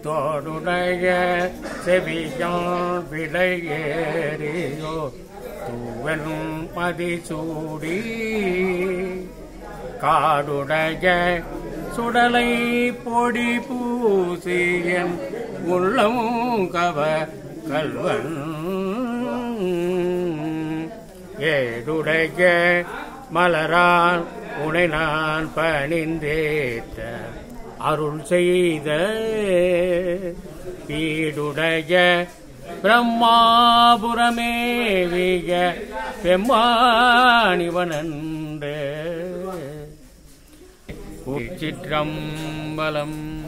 தோடுடைய செவியான் விலையேறியோ தூவன் மதிசூடி காடுடைய சுடலை பொடி பூசியன் உள்ளம் கவ கல்வன் ஏடுடைய மலரால் உனை நான் பணிந்தேத்த அருள் செய்த வீடுடைய பிரம்மாபுரமேவிய பெம்மானிவனன்று உச்சிற்றம்பலம்